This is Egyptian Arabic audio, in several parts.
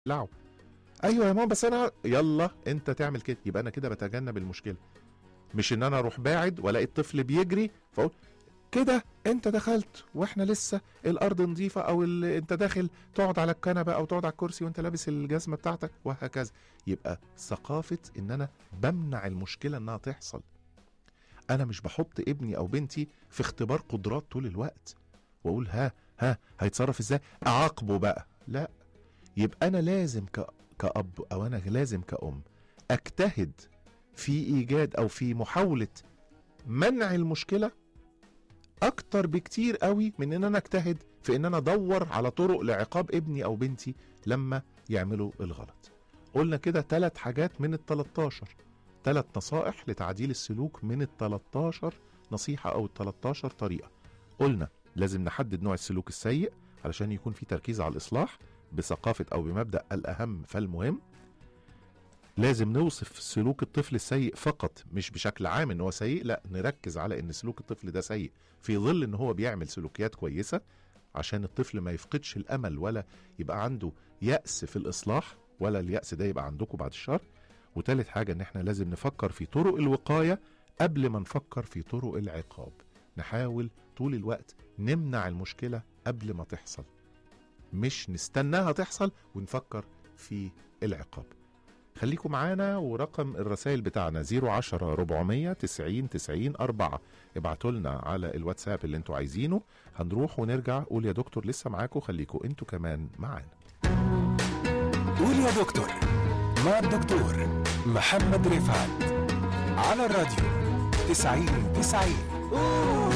لعب ايوه يا ماما بس انا يلا انت تعمل كده يبقى انا كده بتجنب المشكله مش ان انا اروح باعد والاقي الطفل بيجري فاقول كده انت دخلت واحنا لسه الارض نظيفه او ال... انت داخل تقعد على الكنبه او تقعد على الكرسي وانت لابس الجزمه بتاعتك وهكذا يبقى ثقافه ان انا بمنع المشكله انها تحصل انا مش بحط ابني او بنتي في اختبار قدرات طول الوقت واقول ها ها هيتصرف ازاي اعاقبه بقى لا يبقى انا لازم ك... كاب او انا لازم كأم اجتهد في ايجاد او في محاوله منع المشكله اكتر بكتير قوي من ان انا اجتهد في ان انا ادور على طرق لعقاب ابني او بنتي لما يعملوا الغلط قلنا كده ثلاث حاجات من ال 13 ثلاث نصائح لتعديل السلوك من ال 13 نصيحه او ال 13 طريقه قلنا لازم نحدد نوع السلوك السيء علشان يكون في تركيز على الاصلاح بثقافه او بمبدا الاهم فالمهم لازم نوصف سلوك الطفل السيء فقط مش بشكل عام ان هو سيء لا نركز على ان سلوك الطفل ده سيء في ظل ان هو بيعمل سلوكيات كويسه عشان الطفل ما يفقدش الامل ولا يبقى عنده يأس في الاصلاح ولا اليأس ده يبقى عندكم بعد الشر وتالت حاجه ان احنا لازم نفكر في طرق الوقايه قبل ما نفكر في طرق العقاب نحاول طول الوقت نمنع المشكله قبل ما تحصل مش نستناها تحصل ونفكر في العقاب خليكم معانا ورقم الرسائل بتاعنا 010 400 90 90 4 ابعتوا لنا على الواتساب اللي انتوا عايزينه هنروح ونرجع قول يا دكتور لسه معاكم خليكم انتوا كمان معانا قول يا دكتور مع الدكتور محمد رفعت على الراديو 90 90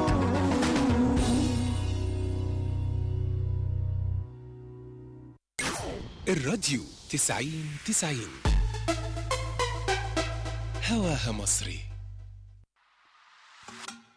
الراديو 90 90 هواها مصري